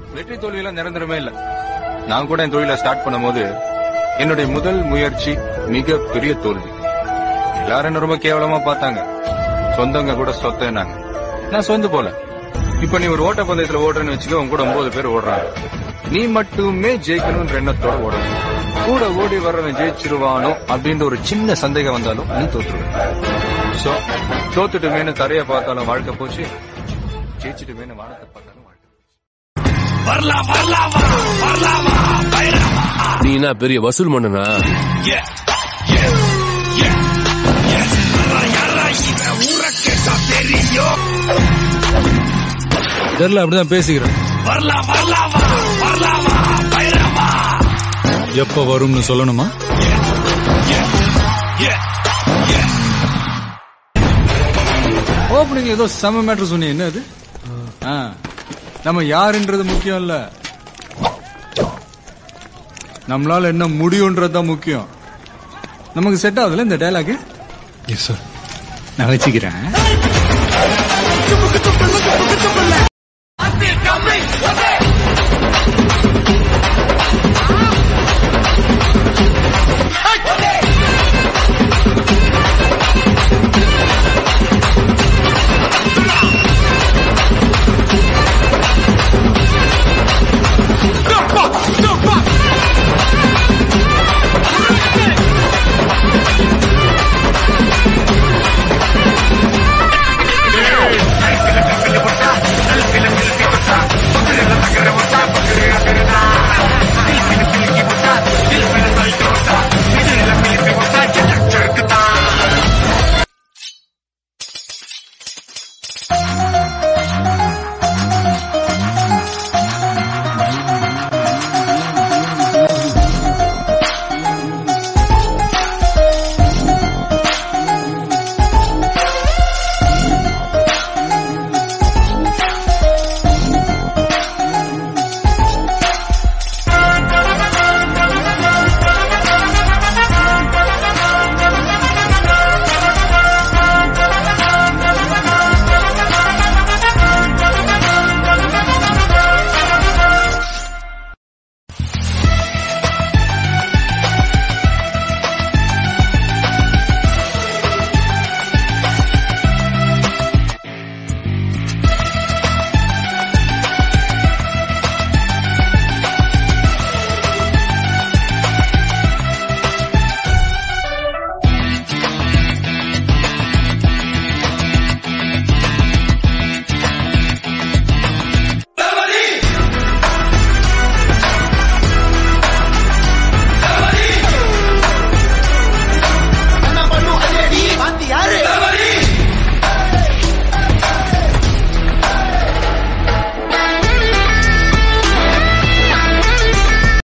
வெற்றி தோல்வியெல்லாம் நிரந்தரமே இல்ல நான் கூட என் தொழிலை ஸ்டார்ட் பண்ணும்போது என்னுடைய முதல் முயற்சி மிக பெரிய தோல்வி எல்லாரும் என்ன ரொம்ப கேவலமா பார்த்தாங்க சொந்தங்க கூட சொத்தேனாங்க நான் சொந்து போல இப்ப நீ ஒரு ஓட்ட பந்தயத்துல ஓடுறேன்னு வச்சுக்க உன் கூட ஒன்பது பேர் ஓடுறாங்க நீ மட்டுமே ஜெயிக்கணும்ன்ற எண்ணத்தோட ஓடணும் கூட ஓடி வர்றவன் ஜெயிச்சிருவானோ அப்படின்ற ஒரு சின்ன சந்தேகம் வந்தாலும் நீ தோத்துருவ சோ தோத்துட்டுமேனு தரைய பார்த்தாலும் வாழ்க்கை போச்சு ஜெயிச்சுட்டுமேனு வானத்தை பார்த்தாலும் வாழ்க்கை நீ என்ன பெரிய வசூல் மன்னனா தெரியல அப்படிதான் பேசிக்கிறேன் எப்ப வரும்னு சொல்லணுமா ஓப்பனிங்ல ஏதோ செம மேட்டர் சொன்னீங்க என்ன அது ஆ, நம்ம யாருன்றது முக்கியம் இல்ல நம்மளால என்ன முடியும்ன்றது தான் முக்கியம் நமக்கு செட் ஆகுதுல இந்த டைலாக் எஸ் சார் நான் வச்சுக்கிறேன்